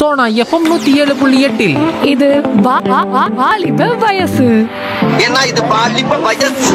Sona FM நூத்தி ஏழு புள்ளி எட்டில் இது வா- வா- வா- வாலிப வயசு ஏன்னா இது பாலிப்ப வயசு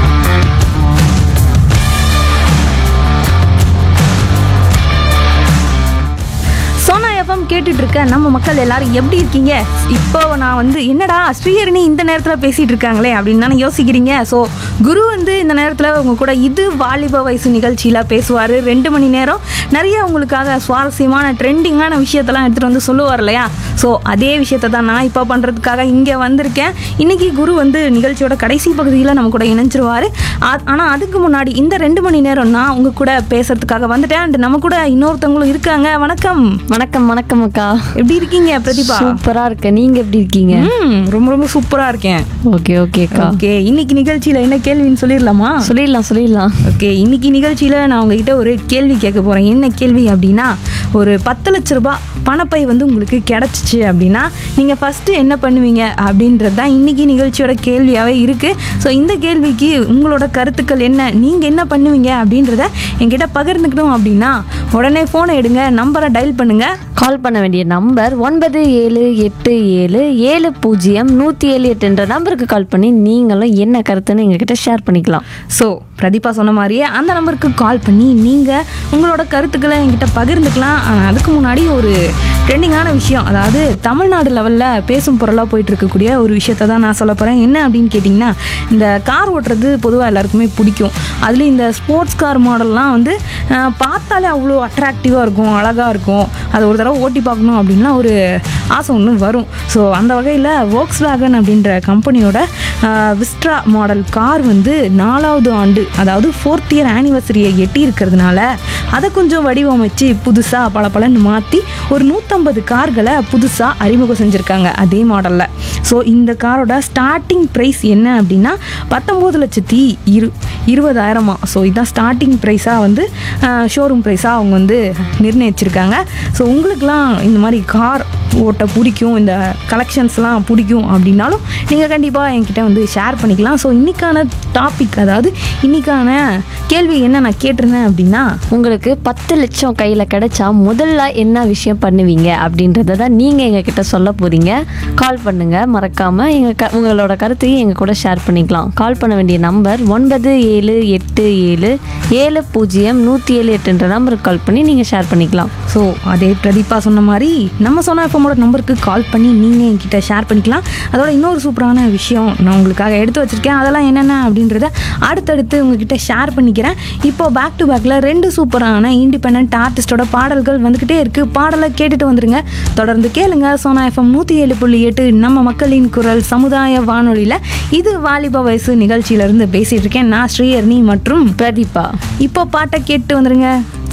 சோனா எஃப்எம் கேட்டுட்டு இருக்க நம்ம மக்கள் எல்லாரும் எப்படி இருக்கீங்க இப்போ நான் வந்து என்னடா ஸ்ரீஹரணி இந்த நேரத்தில் பேசிட்டு இருக்காங்களே அப்படின்னு தானே யோசிக்கிறீங்க ஸோ குரு வந்து இந்த நேரத்தில் உங்க கூட இது வாலிப வயசு நிகழ்ச்சியில் பேசுவார் ரெண்டு மணி நேரம் நிறைய உங்களுக்காக சுவாரஸ்யமான ட்ரெண்டிங்கான விஷயத்தெல்லாம் எடுத்துகிட்டு வந்து சொல்லுவார் இல்லையா ஸோ அதே விஷயத்தை தான் நான் இப்போ பண்ணுறதுக்காக இங்கே வந்திருக்கேன் இன்னைக்கு குரு வந்து நிகழ்ச்சியோட கடைசி பகுதியில் நம்ம கூட இணைஞ்சிருவார் ஆனால் அதுக்கு முன்னாடி இந்த ரெண்டு மணி நேரம் நான் உங்க கூட பேசுறதுக்காக வந்துட்டேன் அண்ட் நம்ம கூட இன்னொருத்தவங்களும் இருக்காங்க வணக்கம் வணக்கம் வணக்கம் அக்கா எப்படி இருக்கீங்க பிரதிபா சூப்பரா இருக்க நீங்க எப்படி இருக்கீங்க ம் ரொம்ப ரொம்ப சூப்பரா இருக்கேன் ஓகே ஓகே அக்கா ஓகே இன்னைக்கு நிகழ்ச்சியில என்ன கேள்வின்னு சொல்லிடலாமா சொல்லிடலாம் சொல்லிடலாம் ஓகே இன்னைக்கு நிகழ்ச்சியில நான் உங்ககிட்ட ஒரு கேள்வி கேட்க போறேன் என்ன கேள்வி அப்படின்னா ஒரு பத்து லட்ச ரூபாய் பணப்பை வந்து உங்களுக்கு கிடைச்சிச்சு அப்படின்னா நீங்க ஃபர்ஸ்ட் என்ன பண்ணுவீங்க அப்படின்றது தான் இன்னைக்கு நிகழ்ச்சியோட கேள்வியாவே இருக்கு ஸோ இந்த கேள்விக்கு உங்களோட கருத்துக்கள் என்ன நீங்க என்ன பண்ணுவீங்க அப்படின்றத என்கிட்ட பகிர்ந்துக்கணும் அப்படின்னா உடனே ஃபோனை எடுங்க நம்பரை டயல் பண்ணுங்க கால் பண்ண வேண்டிய நம்பர் ஒன்பது ஏழு எட்டு ஏழு ஏழு பூஜ்ஜியம் நூற்றி ஏழு எட்டு என்ற நம்பருக்கு கால் பண்ணி நீங்களும் என்ன கருத்துன்னு எங்ககிட்ட ஷேர் பண்ணிக்கலாம் ஸோ பிரதீபா சொன்ன மாதிரியே அந்த நம்பருக்கு கால் பண்ணி நீங்கள் உங்களோட கருத்துக்களை என்கிட்ட பகிர்ந்துக்கலாம் ஆனால் அதுக்கு முன்னாடி ஒரு ட்ரெண்டிங்கான விஷயம் அதாவது தமிழ்நாடு லெவலில் பேசும் பொருளாக போயிட்டு இருக்கக்கூடிய ஒரு விஷயத்தை தான் நான் சொல்ல போகிறேன் என்ன அப்படின்னு கேட்டிங்கன்னா இந்த கார் ஓட்டுறது பொதுவாக எல்லாருக்குமே பிடிக்கும் அதுலேயும் இந்த ஸ்போர்ட்ஸ் கார் மாடல்லாம் வந்து அஹ், பார்த்தாலே அவ்வளோ அட்ராக்டிவாக இருக்கும் அழகாக இருக்கும் அதை ஒரு தடவை ஓட்டி பார்க்கணும் அப்படின்னா ஒரு ஆசை ஒன்று வரும் ஸோ அந்த வகையில் வோக்ஸ் வேகன் அப்படின்ற கம்பெனியோட விஸ்ட்ரா மாடல் கார் வந்து நாலாவது ஆண்டு அதாவது ஃபோர்த் இயர் ஆனிவர்சரியை எட்டி இருக்கிறதுனால அதை கொஞ்சம் வடிவமைச்சு புதுசாக பல பலன்னு மாற்றி ஒரு நூற்றம்பது கார்களை புதுசாக அறிமுகம் செஞ்சுருக்காங்க அதே மாடலில் ஸோ இந்த காரோட ஸ்டார்டிங் ப்ரைஸ் என்ன அப்படின்னா பத்தொம்போது லட்சத்தி இரு இருபதாயிரமா ஸோ இதுதான் ஸ்டார்டிங் ப்ரைஸாக வந்து ஷோரூம் ப்ரைஸாக அவங்க வந்து நிர்ணயிச்சிருக்காங்க ஸோ உங்களுக்குலாம் இந்த மாதிரி கார் ஓட்ட பிடிக்கும் இந்த கலெக்ஷன்ஸ்லாம் பிடிக்கும் அப்படின்னாலும் நீங்கள் கண்டிப்பாக என்கிட்ட வந்து ஷேர் பண்ணிக்கலாம் ஸோ இன்றைக்கான டாபிக் அதாவது இன்றைக்கான கேள்வி என்ன நான் கேட்டிருந்தேன் அப்படின்னா உங்களுக்கு பத்து லட்சம் கையில் கிடைச்சா முதல்ல என்ன விஷயம் பண்ணுவீங்க அப்படின்றத தான் நீங்கள் எங்ககிட்ட சொல்ல போகிறீங்க கால் பண்ணுங்கள் மறக்காமல் எங்கள் க உங்களோட கருத்தையும் எங்கள் கூட ஷேர் பண்ணிக்கலாம் கால் பண்ண வேண்டிய நம்பர் ஒன்பது ஏழு எட்டு ஏழு ஏழு பூஜ்ஜியம் நூற்றி ஏழு எட்டுன்ற நம்பருக்கு கால் பண்ணி நீங்கள் ஷேர் பண்ணிக்கலாம் ஸோ அதே பிரதீபா சொன்ன மாதிரி நம்ம சொன்ன எஃப்எம்மோட நம்பருக்கு கால் பண்ணி நீங்கள் என்கிட்ட ஷேர் பண்ணிக்கலாம் அதோட இன்னொரு சூப்பரான விஷயம் நான் உங்களுக்காக எடுத்து வச்சுருக்கேன் அதெல்லாம் என்னென்ன அப்படின்றத அடுத்தடுத்து உங்ககிட்ட ஷேர் பண்ணிக்கிறேன் இப்போ பேக் டு பேக்கில் ரெண்டு சூப்பரான இண்டிபெண்ட் ஆர்டிஸ்டோட பாடல்கள் வந்துக்கிட்டே இருக்குது பாடலை கேட்டுட்டு வந்துருங்க தொடர்ந்து கேளுங்க சோனா எஃப்எம் நூற்றி ஏழு புள்ளி எட்டு நம்ம மக்களின் குரல் சமுதாய வானொலியில் இது வாலிப வயசு நிகழ்ச்சியிலேருந்து பேசிகிட்டு இருக்கேன் நான் ஸ்ரீஹர்னி மற்றும் பிரதீபா இப்போ பாட்டை கேட்டு வந்துருங்க